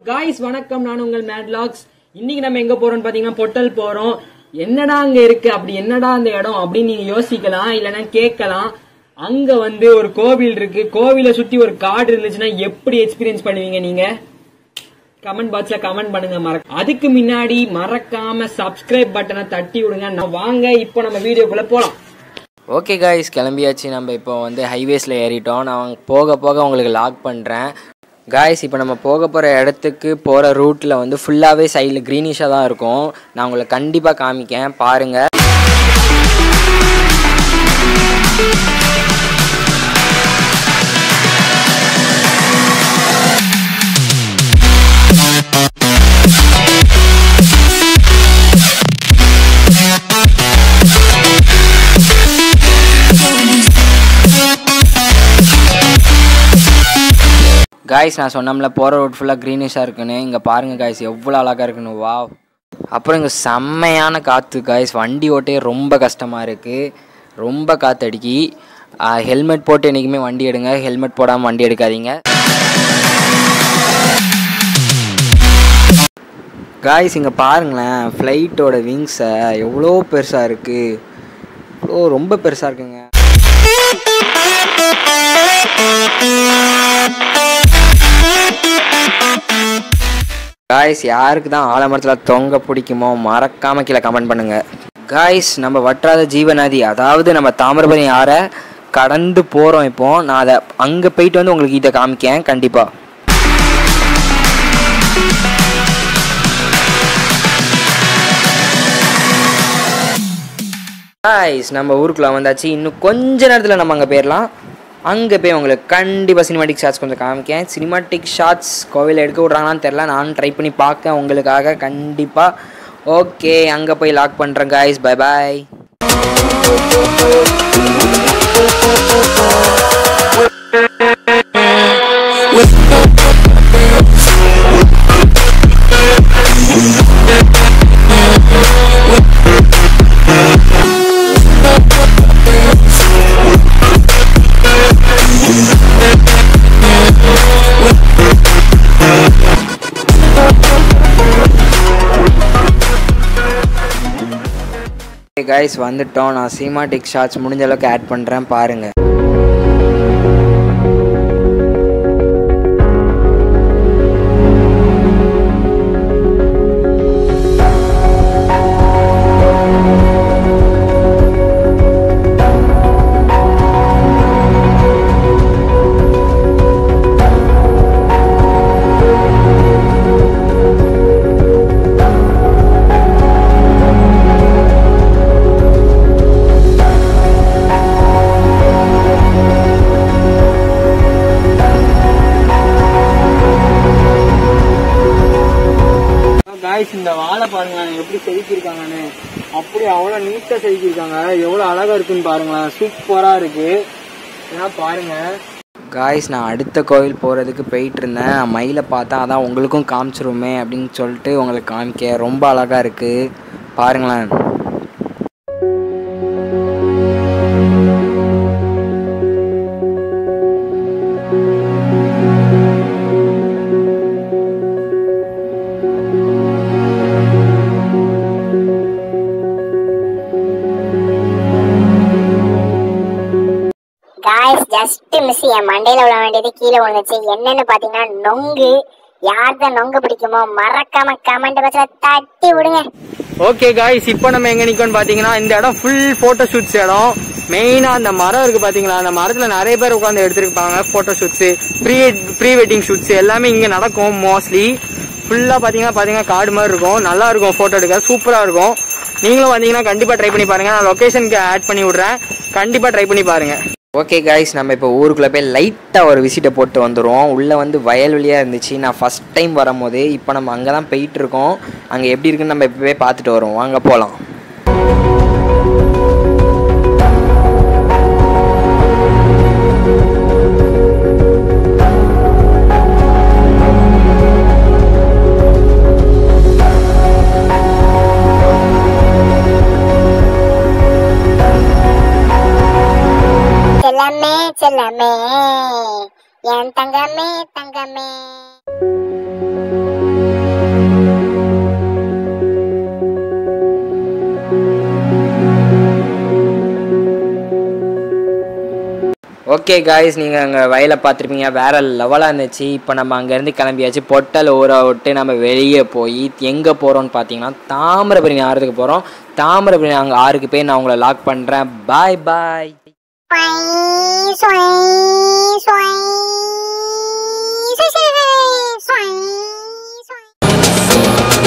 Guys வணக்கம் நான் உங்கள் மேட்லாக்ஸ் இன்னைக்கு நம்ம எங்க போறோம்னு பாத்தீங்கன்னா பொட்டல் போறோம் என்னடா அங்க இருக்கு அப்படி என்னடா அந்த இடம் அப்படின்னு நீங்க யோசிக்கலாம் இல்லைன்னா கேட்கலாம் அங்க வந்து ஒரு கோவில் இருக்கு கோவிலை சுத்தி ஒரு காடு இருந்துச்சுன்னா எப்படி எக்ஸ்பீரியன்ஸ் பண்ணுவீங்க நீங்க கமெண்ட் பாக்ஸ்ல கமெண்ட் பண்ணுங்க மறக்க அதுக்கு முன்னாடி மறக்காம சப்ஸ்கிரைப் பட்டனை தட்டி விடுங்க நான் வாங்க இப்போ நம்ம வீடியோக்குள்ள போலாம் ஓகே காய்ஸ் கிளம்பியாச்சு நம்ம இப்போ வந்து ஹைவேஸில் ஏறிட்டோம் நான் போக போக உங்களுக்கு லாக் பண்ணுறேன் காய்ஸ் இப்போ நம்ம போக போகிற இடத்துக்கு போகிற ரூட்டில் வந்து ஃபுல்லாகவே சைடில் க்ரீனிஷாக தான் இருக்கும் நான் உங்களுக்கு கண்டிப்பாக காமிக்கேன் பாருங்கள் காய்ஸ் நான் சொன்னோம்ல போகிற ரோட் ஃபுல்லாக க்ரீனிஷாக இருக்குன்னு இங்கே பாருங்கள் காய்ஸ் எவ்வளோ அழகாக இருக்குன்னு வா அப்புறம் இங்கே செம்மையான காற்று காய்ஸ் வண்டி ஓட்டே ரொம்ப கஷ்டமாக இருக்குது ரொம்ப காற்றடிக்கி ஹெல்மெட் போட்டு என்றைக்குமே வண்டி எடுங்க ஹெல்மெட் போடாமல் வண்டி எடுக்காதீங்க காய்ஸ் இங்கே பாருங்களேன் ஃப்ளைட்டோட விங்ஸை எவ்வளோ பெருசாக இருக்குது இவ்வளோ ரொம்ப பெருசாக இருக்குங்க காய்ஸ் யாருக்கு தான் ஆலமரத்தில் தொங்க பிடிக்குமோ மறக்காம கீழே கமெண்ட் பண்ணுங்க காய்ஸ் நம்ம வற்றாத ஜீவநதி அதாவது நம்ம தாமிரபரணி ஆறை கடந்து போகிறோம் இப்போ நான் அதை அங்கே போயிட்டு வந்து உங்களுக்கு இதை காமிக்கேன் கண்டிப்பாக காய்ஸ் நம்ம ஊருக்குள்ள வந்தாச்சு இன்னும் கொஞ்ச நேரத்தில் நம்ம அங்கே போயிடலாம் அங்கே போய் உங்களுக்கு கண்டிப்பாக சினிமாட்டிக் ஷாட்ஸ் கொஞ்சம் காமிக்கேன் சினிமாட்டிக் ஷாட்ஸ் கோவிலில் எடுக்க விட்றாங்களான்னு தெரில நானும் ட்ரை பண்ணி பார்க்கேன் உங்களுக்காக கண்டிப்பாக ஓகே அங்கே போய் லாக் பண்ணுறேன் காய்ஸ் பை பாய் காய்ஸ் வந்துட்டோம் நான் சினிமாட்டிக் ஷாட்ஸ் முடிஞ்ச அளவுக்கு ஆட் பண்ணுறேன் பாருங்கள் காய்ஸ் இந்த வாழை பாருங்களேன் எப்படி செதுக்கியிருக்காங்கன்னு அப்படி அவ்வளோ நீட்டாக செதுக்கியிருக்காங்க எவ்வளோ அழகா இருக்குன்னு பாருங்களேன் சூப்பரா இருக்கு ஏன்னா பாருங்க காய்ஸ் நான் அடுத்த கோவில் போகிறதுக்கு போயிட்டு இருந்தேன் நான் மயிலை பார்த்தா அதான் உங்களுக்கும் காமிச்சிருமே அப்படின்னு சொல்லிட்டு உங்களுக்கு காமிக்க ரொம்ப அழகாக இருக்குது பாருங்களேன் காய்ஸ் ஜஸ்ட் மிஸ் என் மண்டையில விழ வேண்டியது கீழே விழுந்துச்சு என்னன்னு பாத்தீங்கன்னா நொங்கு யார்தான் நொங்கு பிடிக்குமோ மறக்காம கமெண்ட் பாக்ஸ்ல தட்டி விடுங்க ஓகே காய்ஸ் இப்போ நம்ம எங்க நிக்கோம்னு பாத்தீங்கன்னா இந்த இடம் ஃபுல் போட்டோ ஷூட்ஸ் இடம் மெயினா அந்த மரம் இருக்கு பாத்தீங்களா அந்த மரத்துல நிறைய பேர் உட்காந்து எடுத்திருப்பாங்க photo shoots pre pre wedding shoots எல்லாமே இங்க நடக்கும் மோஸ்ட்லி ஃபுல்லா பாத்தீங்கன்னா பாத்தீங்கன்னா காடு மாதிரி இருக்கும் நல்லா இருக்கும் போட்டோ எடுக்க சூப்பரா இருக்கும் நீங்களும் வந்தீங்கன்னா கண்டிப்பா ட்ரை பண்ணி பாருங்க நான் லொகேஷனுக்கு ஆட் பண்ணி விடுறேன் கண்டிப்பா ட்ரை பண்ணி பாருங்க ஓகே காய்ஸ் நம்ம இப்போ ஊருக்குள்ளே போய் லைட்டாக ஒரு விசிட்டை போட்டு வந்துடுவோம் உள்ளே வந்து வயல்வெளியாக இருந்துச்சு நான் ஃபஸ்ட் டைம் வரும்போது இப்போ நம்ம அங்கே தான் போயிட்டு இருக்கோம் அங்கே எப்படி இருக்குன்னு நம்ம இப்போ போய் பார்த்துட்டு வரோம் வாங்க போகலாம் செல்லமே செல்லமே என் தங்கமே தங்கமே ஓகே காய்ஸ் நீங்கள் அங்கே வயலை பார்த்துருப்பீங்க வேறு லெவலாக இருந்துச்சு இப்போ நம்ம அங்கேருந்து கிளம்பியாச்சு பொட்டல் ஊற விட்டு நம்ம வெளியே போய் எங்கே போகிறோம்னு பார்த்தீங்கன்னா தாமிரபரணி ஆறுக்கு போகிறோம் தாமிரபரணி அங்கே ஆறுக்கு போய் நான் உங்களை லாக் பண்ணுறேன் பாய் பாய் Swing, swing, swing, swing, swing, swing.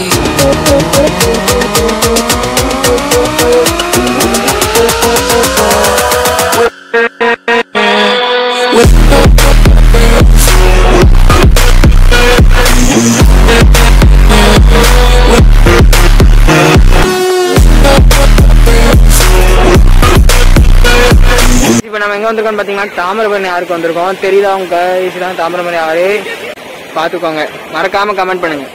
இப்போ நம்ம எங்கே வந்திருக்கோம்னு பார்த்தீங்கன்னா தாமிரபரணி ஆறுக்கு வந்திருக்கோம் தெரியுதா உங்க தான் தாமிரபரணி ஆறு பார்த்துக்கோங்க மறக்காமல் கமெண்ட் பண்ணுங்கள்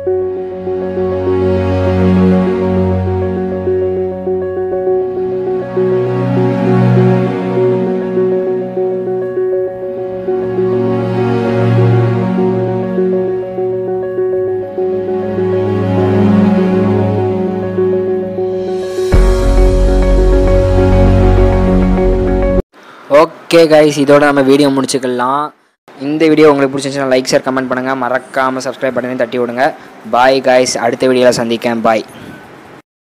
ஓகே கைஸ் இதோட நம்ம வீடியோ முடிச்சுக்கலாம் இந்த வீடியோ உங்களுக்கு பிடிச்சிருந்துச்சுன்னா லைக் ஷேர் கமெண்ட் பண்ணுங்கள் மறக்காமல் சப்ஸ்கிரைப் பண்ணி தட்டி விடுங்க பாய் கைஸ் அடுத்த வீடியோவில் சந்திக்கேன் பாய்